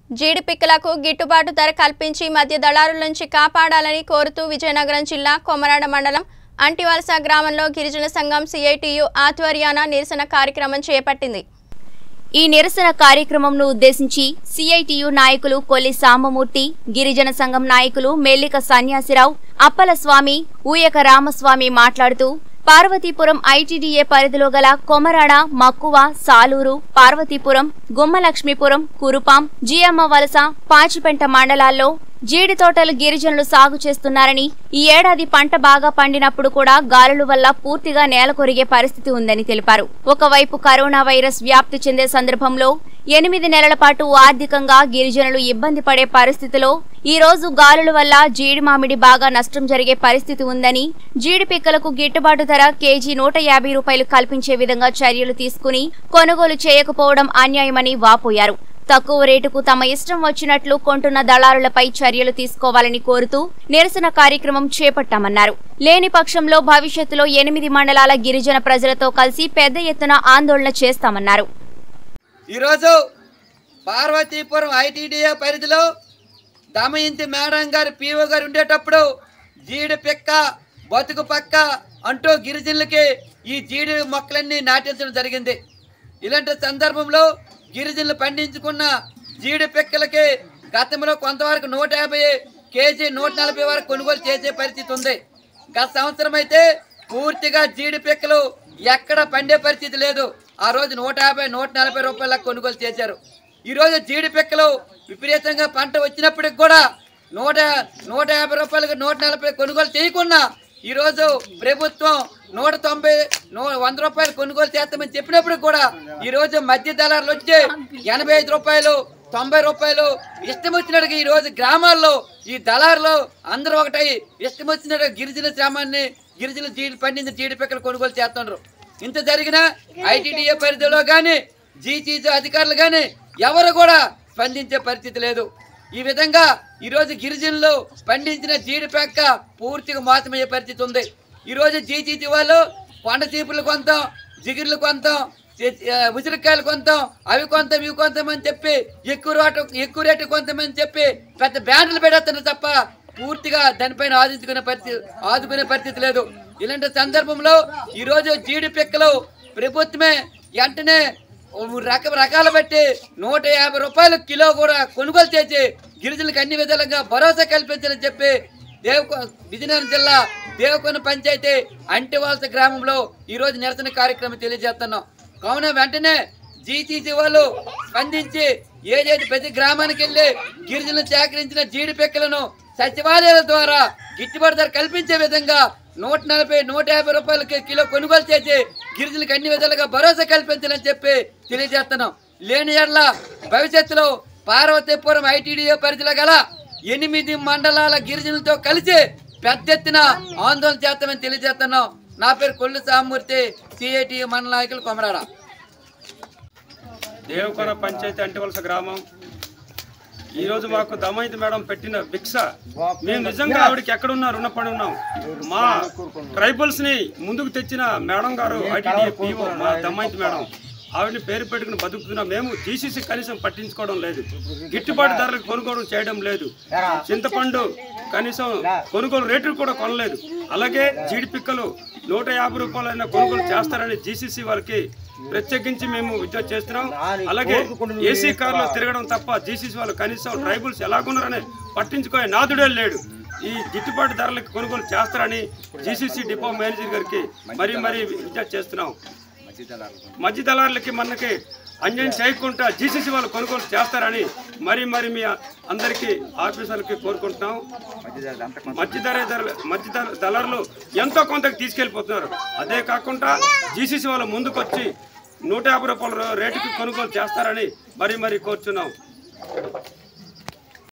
జీడి పిక్కలకు గిట్టుబాటు ధర కల్పించి మధ్య దళారుల నుంచి కాపాడాలని కోరుతూ విజయనగరం జిల్లా కొమరాడ మండలం అంటివలస గ్రామంలో గిరిజన సంఘం సిఐటియు ఆధ్వర్యాన నిరసన కార్యక్రమం చేపట్టింది ఈ నిరసన కార్యక్రమంను ఉద్దేశించి సిఐటియు నాయకులు కొల్లి సాంబమూర్తి గిరిజన సంఘం నాయకులు మెల్లిక సన్యాసిరావు అప్పల స్వామి ఊయక రామస్వామి మాట్లాడుతూ పార్వతీపురం ఐటీడీఏ పరిధిలో గల కొమరాడ మక్కువ సాలూరు పార్వతీపురం గుమ్మలక్ష్మీపురం కురుపాం జియమ్మ వలస పాచిపెంట మండలాల్లో జీడి తోటలు గిరిజనులు సాగు చేస్తున్నారని ఈ ఏడాది పంట బాగా పండినప్పుడు కూడా గాలుల వల్ల పూర్తిగా నేల కొరిగే పరిస్థితి ఉందని తెలిపారు ఒకవైపు కరోనా వైరస్ వ్యాప్తి చెందే సందర్భంలో ఎనిమిది నెలల పాటు ఆర్థికంగా గిరిజనులు ఇబ్బంది పడే పరిస్థితిలో ఈ రోజు గాలుల వల్ల జీడి మామిడి బాగా నష్టం జరిగే పరిస్థితి ఉందని జీడి పిక్కలకు గిట్టుబాటు ధర కేజీ నూట యాభై రూపాయలు కల్పించే విధంగా చర్యలు తీసుకుని కొనుగోలు చేయకపోవడం అన్యాయమని వాపోయారు తక్కువ రేటుకు తమ ఇష్టం వచ్చినట్లు కొంటున్న దళారులపై చర్యలు తీసుకోవాలని కోరుతూ నిరసన కార్యక్రమం చేపట్టామన్నారు లేని పక్షంలో భవిష్యత్తులో ఎనిమిది మండలాల గిరిజన ప్రజలతో కలిసి పెద్ద ఎత్తున ఆందోళన చేస్తామన్నారు ఈరోజు పార్వతీపురం ఐటీడీఏ పరిధిలో దమయంతి మేడం గారు పీఓ గారు ఉండేటప్పుడు జీడి పిక్క బతుకు పక్క అంటూ గిరిజనులకి ఈ జీడి మొక్కలన్నీ నాటించడం జరిగింది ఇలాంటి సందర్భంలో గిరిజనులు పండించుకున్న జీడి పిక్కలకి గతంలో కొంతవరకు నూట యాభై కేజీ నూట నలభై వరకు కొనుగోలు చేసే పరిస్థితి ఉంది గత సంవత్సరం అయితే పూర్తిగా జీడి పిక్కలు ఎక్కడ పండే పరిస్థితి లేదు ఆ రోజు నూట యాభై నూట నలభై రూపాయలకు కొనుగోలు చేశారు ఈ రోజు జీడి పిక్కలు విపరీతంగా పంట వచ్చినప్పటికి కూడా నూట నూట యాభై రూపాయలకు నూట నలభై కొనుగోలు చేయకుండా ఈ రోజు ప్రభుత్వం నూట తొంభై నూ వంద రూపాయలు కొనుగోలు చేస్తామని చెప్పినప్పుడు కూడా ఈ రోజు మధ్య దళారులు వచ్చి ఎనభై ఐదు రూపాయలు తొంభై రూపాయలు ఇష్టం వచ్చినట్టుగా ఈ రోజు గ్రామాల్లో ఈ దళారులు అందరూ ఒకటై ఇష్టం వచ్చినట్టుగా గిరిజన శ్రామాన్ని గిరిజన జీడి పండించిన జీడి పిక్కలు కొనుగోలు చేస్తున్నారు ఇంత జరిగినా ఐటీడీఏ పరిధిలో కానీ జీటీసీ అధికారులు కానీ ఎవరు కూడా స్పందించే పరిస్థితి లేదు ఈ విధంగా ఈరోజు గిరిజనులు పండించిన జీడి పెక్క పూర్తిగా మోసమయ్యే పరిస్థితి ఉంది ఈరోజు జీటీసీ వాళ్ళు కొండ చీపులు కొంతాం జిగిర్లు కొంతాం చి- ఆ, ఉసిరికాయలు కొంతాం అవి కొంతాం ఇవి కొంతామని చెప్పి ఎక్కువ రేటు ఎక్కువ రేటు కొంతామని చెప్పి పెద్ద బ్యాండ్లు పెడతారు తప్ప పూర్తిగా దానిపైన ఆదుకునే పరిస్థితి ఆదుకునే పరిస్థితి లేదు ఇలాంటి సందర్భంలో ఈరోజు జీడి పిక్కలు ప్రభుత్వమే వెంటనే రక రకాలు పెట్టి నూట యాభై రూపాయలు కిలో కూడా కొనుగోలు చేసి గిరిజనులకు అన్ని విధాలుగా భరోసా కల్పించాలని చెప్పి దేవకొ విజయనగరం జిల్లా దేవకొన పంచాయతీ అంటివాల్స గ్రామంలో ఈరోజు నిరసన కార్యక్రమం తెలియజేస్తున్నాం కావున వెంటనే జీటీసీ వాళ్ళు స్పందించి ఏదైతే ప్రతి గ్రామానికి వెళ్ళి గిరిజనులు సేకరించిన జీడి పిక్కలను సచివాలయాల ద్వారా గిట్టుబాటు ధర కల్పించే విధంగా నూట నలభై నూట యాభై రూపాయలకి కిలో కొనుగోలు చేసి గిరిజనులకు అన్ని విధాలుగా భరోసా కల్పించాలని చెప్పి తెలియజేస్తున్నాం లేని ఎడల భవిష్యత్తులో పార్వతీపురం ఐటీడీఏ పరిధిలో గల ఎనిమిది మండలాల గిరిజనులతో కలిసి పెద్ద ఎత్తున ఆందోళన చేస్తామని తెలియజేస్తున్నాం నా పేరు కొల్లు సామూర్తి సిఐటి మండల నాయకులు కొమరాడ దేవకొన పంచాయతీ అంటివలస గ్రామం ఈ రోజు మాకు దమయంతి మేడం పెట్టిన భిక్ష మేము నిజంగా ఆవిడకి ఎక్కడున్నా రుణపడి ఉన్నాం మా ట్రైబల్స్ ని ముందుకు తెచ్చిన మేడం గారు ఐటీడీఏ పీఓ మా దమయంతి మేడం ఆవిడని పేరు పెట్టుకుని బతుకుతున్నా మేము జీసీసీ కనీసం పట్టించుకోవడం లేదు గిట్టుబాటు ధరలకు కొనుగోలు చేయడం లేదు చింతపండు కనీసం కొనుగోలు రేట్లు కూడా కొనలేదు అలాగే జీడి పిక్కలు నూట యాభై రూపాయలైనా కొనుగోలు చేస్తారని జీసీసీ వాళ్ళకి ప్రత్యేకించి మేము విజ్ఞప్తి చేస్తున్నాం అలాగే ఏసీ కార్లో తిరగడం తప్ప జీసీసీ వాళ్ళు కనీసం ట్రైబుల్స్ ఎలాగున్నారని పట్టించుకోే నాదుడే లేడు ఈ గిట్టుబాటు ధరలకు కొనుగోలు చేస్తారని జీసీసీ డిపో మేనేజర్ గారికి మరీ మరీ విజ్ఞప్తి చేస్తున్నాం మధ్య దళారులకి మనకి అన్యాయం చేయకుండా జీసీసీ వాళ్ళు కొనుగోలు చేస్తారని మరి మరి మీ అందరికీ ఆఫీసర్లకి కోరుకుంటున్నాం మధ్య ధర ధర మధ్య ధర దళారులు ఎంతో కొంతకు తీసుకెళ్ళిపోతున్నారు అదే కాకుండా జీసీసీ వాళ్ళు ముందుకొచ్చి నూట యాభై రూపాయల రేటుకి కొనుగోలు చేస్తారని మరి మరి కోరుచున్నాం